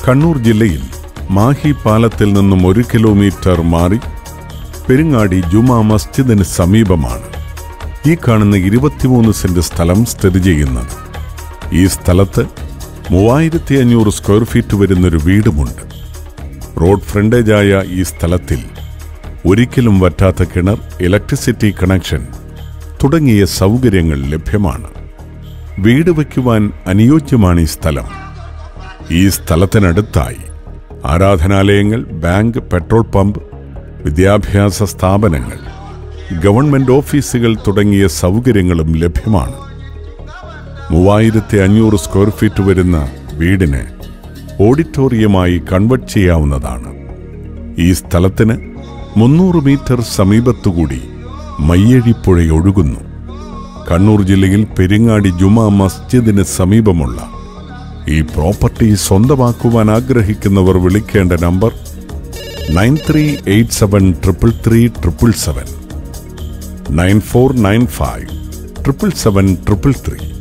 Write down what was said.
കണ്ണൂർ ജില്ലയിൽ മാഹി പാലത്തിൽ നിന്നും ഒരു കിലോമീറ്റർ മാറി പെരിങ്ങാടി ജുമാ മസ്ജിദിന് സമീപമാണ് ഈ കാണുന്ന ഇരുപത്തിമൂന്ന് സെന്റ് സ്ഥലം സ്ഥിതി ചെയ്യുന്നത് ഈ സ്ഥലത്ത് മൂവായിരത്തി അഞ്ഞൂറ് സ്ക്വയർ ഫീറ്റ് വരുന്നൊരു വീടുമുണ്ട് റോഡ് ഫ്രണ്ടേജായ ഈ സ്ഥലത്തിൽ ഒരിക്കലും വറ്റാത്ത കിണർ ഇലക്ട്രിസിറ്റി കണക്ഷൻ തുടങ്ങിയ സൗകര്യങ്ങൾ ലഭ്യമാണ് വീട് വയ്ക്കുവാൻ അനുയോജ്യമാണ് ഈ സ്ഥലം ഈ സ്ഥലത്തിനടുത്തായി ആരാധനാലയങ്ങൾ ബാങ്ക് പെട്രോൾ പമ്പ് വിദ്യാഭ്യാസ സ്ഥാപനങ്ങൾ ഗവൺമെന്റ് ഓഫീസുകൾ തുടങ്ങിയ സൗകര്യങ്ങളും ലഭ്യമാണ് മൂവായിരത്തി അഞ്ഞൂറ് സ്ക്വയർ ഫീറ്റ് വരുന്ന വീടിന് ഓഡിറ്റോറിയമായി കൺവെർട്ട് ചെയ്യാവുന്നതാണ് ഈ സ്ഥലത്തിന് മുന്നൂറ് മീറ്റർ സമീപത്തുകൂടി മയ്യഴിപ്പുഴ ഒഴുകുന്നു കണ്ണൂർ ജില്ലയിൽ പെരിങ്ങാടി ജുമാ മസ്ജിദിന് സമീപമുള്ള ഈ പ്രോപ്പർട്ടി സ്വന്തമാക്കുവാൻ ആഗ്രഹിക്കുന്നവർ വിളിക്കേണ്ട number nine three eight seven triple three triple seven nine four nine five triple seven triple three